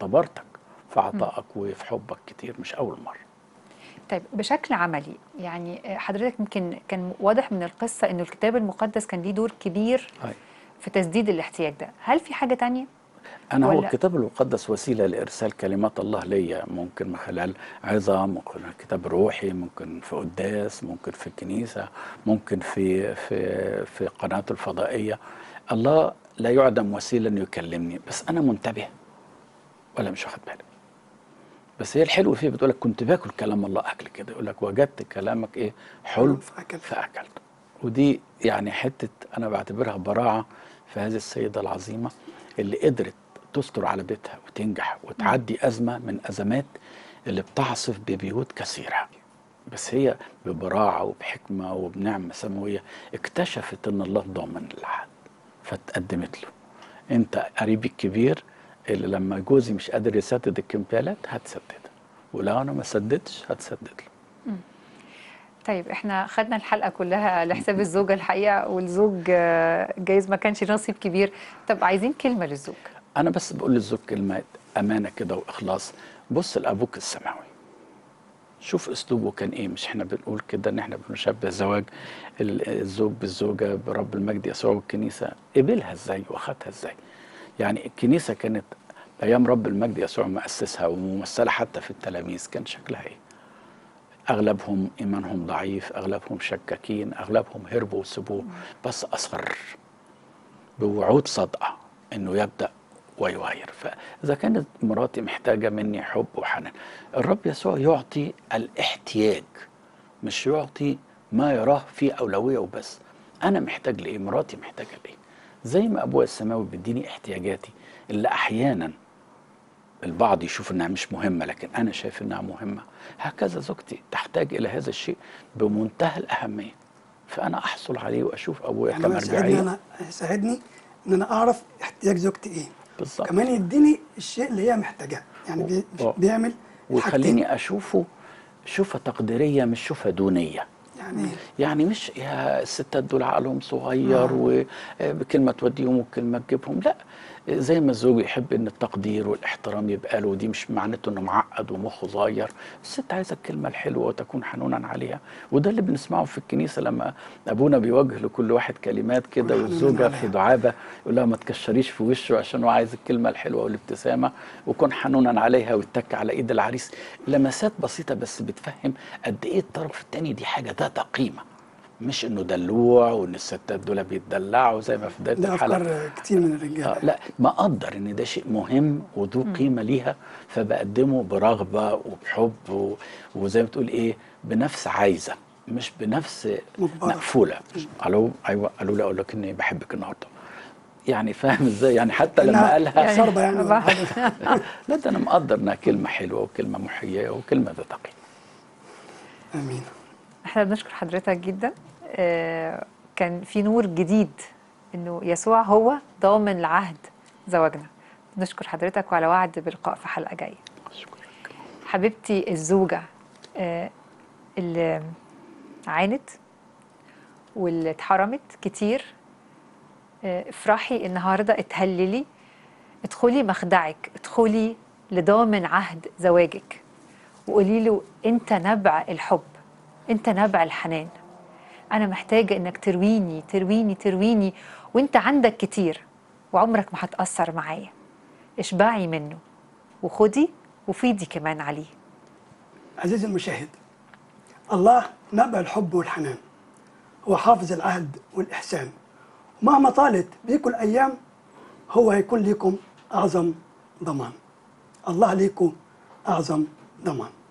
اختبرتك في عطائك وفي حبك كتير مش اول مره طيب بشكل عملي يعني حضرتك يمكن كان واضح من القصة انه الكتاب المقدس كان ليه دور كبير هاي. في تسديد الاحتياج ده هل في حاجة تانية؟ أنا هو ولا- الكتاب المقدس وسيلة لإرسال كلمات الله ليا ممكن من خلال عظة ممكن كتاب روحي ممكن في قداس ممكن في الكنيسة ممكن في في في قناته الفضائية الله لا يعدم وسيلة إنه يكلمني بس أنا منتبه ولا مش واخد بالي بس هي الحلو فيه بتقول لك كنت باكل كلام الله أكل كده يقول لك وجدت كلامك إيه حلو فأكلت. فأكلته ودي يعني حتة أنا بعتبرها براعة في هذه السيدة العظيمة اللي قدرت تستر على بيتها وتنجح وتعدي أزمة من أزمات اللي بتعصف ببيوت كثيرة بس هي ببراعة وبحكمة وبنعمة سماوية اكتشفت ان الله ضامن العهد فتقدمت له انت قريبي الكبير اللي لما جوزي مش قادر يسدد الكمبيالات هتسددها ولو انا ما سددتش هتسدد له طيب احنا خدنا الحلقة كلها لحساب الزوجة الحقيقة والزوج آه، جايز ما كانش نصيب كبير طب عايزين كلمة للزوج انا بس بقول للزوج كلمه امانه كده واخلاص بص لابوك السماوي شوف اسلوبه كان ايه مش احنا بنقول كده ان احنا بنشبه زواج ال- الزوج بالزوجه برب المجد يسوع والكنيسه قبلها ازاي واخدها ازاي يعني الكنيسه كانت ايام رب المجد يسوع مؤسسها وممثله حتى في التلاميذ كان شكلها ايه اغلبهم ايمانهم ضعيف اغلبهم شكاكين اغلبهم هربوا وسبوه بس اصر بوعود صادقه انه يبدا ويغير فاذا كانت مراتي محتاجه مني حب وحنان الرب يسوع يعطي الاحتياج مش يعطي ما يراه في اولويه وبس انا محتاج لايه مراتي محتاجه لايه زي ما ابويا السماوي بيديني احتياجاتي اللي احيانا البعض يشوف انها مش مهمه لكن انا شايف انها مهمه هكذا زوجتي تحتاج الى هذا الشيء بمنتهى الاهميه فانا احصل عليه واشوف ابويا يعني هو يساعدني كمرجعيه انا يساعدني ان انا اعرف احتياج زوجتي ايه بالظبط كمان يديني الشيء اللي هي محتاجاه يعني بي آه. بيعمل الحاجتين. ويخليني اشوفه شوفه تقديريه مش شوفه دونيه يعني يعني مش يا الستات دول عقلهم صغير وبكلمه توديهم وكلمه تجيبهم لا زي ما الزوج يحب ان التقدير والاحترام يبقى له دي مش معناته انه معقد ومخه صغير الست عايزه الكلمه الحلوه وتكون حنونا عليها وده اللي بنسمعه في الكنيسه لما ابونا بيوجه لكل واحد كلمات كده حنونا والزوجه عليها. في دعابه يقول لها ما تكشريش في وشه عشان هو عايز الكلمه الحلوه والابتسامه وكن حنونا عليها ويتك على ايد العريس لمسات بسيطه بس بتفهم قد ايه الطرف الثاني دي حاجه ذات قيمه مش انه دلوع وان الستات دول بيتدلعوا زي ما في بدايه ده الحلقه افكار كتير من الرجاله آه لا ما اقدر ان ده شيء مهم وذو قيمه ليها فبقدمه برغبه وبحب و... وزي ما تقول ايه بنفس عايزه مش بنفس مجبرة. مقفوله الو ايوه قالوا لي اقول لك اني بحبك النهارده يعني فاهم ازاي يعني حتى لما إنها قالها يعني- شربة يعني ولا طبعا. حاجة. لا ده انا مقدر انها كلمه حلوه وكلمه محييه وكلمه ذات قيمه امين احنا بنشكر حضرتك جدا آه، كان في نور جديد انه يسوع هو ضامن العهد زواجنا نشكر حضرتك وعلى وعد بلقاء في حلقة جاية شكرا حبيبتي الزوجة آه، اللي عانت واللي اتحرمت كتير آه، افرحي النهاردة اتهللي ادخلي مخدعك ادخلي لضامن عهد زواجك وقولي له انت نبع الحب انت نبع الحنان انا محتاجة انك ترويني ترويني ترويني وانت عندك كتير وعمرك ما هتأثر معايا اشبعي منه وخدي وفيدي كمان عليه عزيزي المشاهد الله نبع الحب والحنان هو حافظ العهد والإحسان ومهما طالت بيكم الأيام هو هيكون لكم أعظم ضمان الله ليكم أعظم ضمان